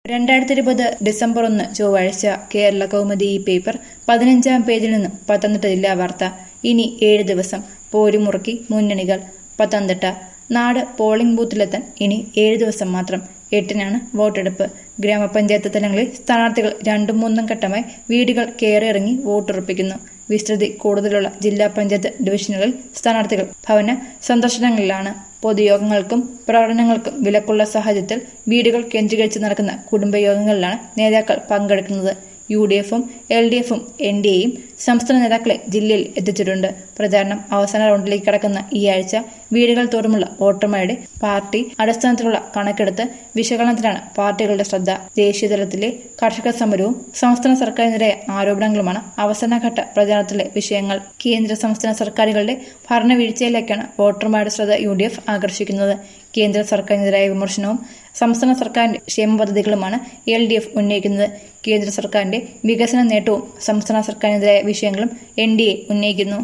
രണ്ടായിരത്തി ഇരുപത് ഡിസംബർ ഒന്ന് ചൊവ്വാഴ്ച കേരള കൗമുദി ഈ പേപ്പർ പതിനഞ്ചാം പേജിൽ നിന്നും പത്തനംതിട്ട ജില്ലാ വാർത്ത ഇനി ഏഴ് ദിവസം പോരുമുറുക്കി മുന്നണികൾ പത്തനംതിട്ട നാട് പോളിംഗ് ബൂത്തിലെത്താൻ ഇനി ഏഴ് ദിവസം മാത്രം എട്ടിനാണ് വോട്ടെടുപ്പ് ഗ്രാമപഞ്ചായത്ത് തലങ്ങളിൽ സ്ഥാനാർത്ഥികൾ രണ്ടും മൂന്നും ഘട്ടമായി വീടുകൾ കയറിയിറങ്ങി വോട്ടുറപ്പിക്കുന്നു വിസ്തൃതി കൂടുതലുള്ള ജില്ലാ പഞ്ചായത്ത് ഡിവിഷനുകളിൽ സ്ഥാനാർത്ഥികൾ ഭവന സന്ദർശനങ്ങളിലാണ് പൊതുയോഗങ്ങൾക്കും പ്രകടനങ്ങൾക്കും വിലക്കുള്ള സാഹചര്യത്തിൽ വീടുകൾ കേന്ദ്രീകരിച്ച് നടക്കുന്ന കുടുംബയോഗങ്ങളിലാണ് നേതാക്കൾ പങ്കെടുക്കുന്നത് യു ഡി എഫും എൽ ഡി എഫും എൻ ഡി എയും സംസ്ഥാന നേതാക്കളെ ജില്ലയിൽ എത്തിച്ചിട്ടുണ്ട് പ്രചാരണം അവസാന റൗണ്ടിലേക്ക് കടക്കുന്ന ഈ ആഴ്ച വീടുകൾ തോറുമുള്ള വോട്ടർമാരുടെ പാർട്ടി അടിസ്ഥാനത്തിലുള്ള കണക്കെടുത്ത് വിശകലനത്തിലാണ് പാർട്ടികളുടെ ശ്രദ്ധ ദേശീയതലത്തിലെ കർഷക സമരവും സംസ്ഥാന സർക്കാരിനെതിരായ ആരോപണങ്ങളുമാണ് അവസാനഘട്ട പ്രചാരണത്തിലെ വിഷയങ്ങൾ കേന്ദ്ര സംസ്ഥാന സർക്കാരുകളുടെ ഭരണവീഴ്ചയിലേക്കാണ് വോട്ടർമാരുടെ ശ്രദ്ധ യു ഡി എഫ് ആകർഷിക്കുന്നത് കേന്ദ്ര സർക്കാരിനെതിരായ വിമർശനവും സംസ്ഥാന സർക്കാരിന്റെ ക്ഷേമ പദ്ധതികളുമാണ് എൽ ഡി എഫ് ഉന്നയിക്കുന്നത് കേന്ദ്ര സർക്കാരിന്റെ വികസന നേട്ടവും സംസ്ഥാന സർക്കാരിനെതിരായ വിഷയങ്ങളും എൻ ഡി എ ഉന്നയിക്കുന്നു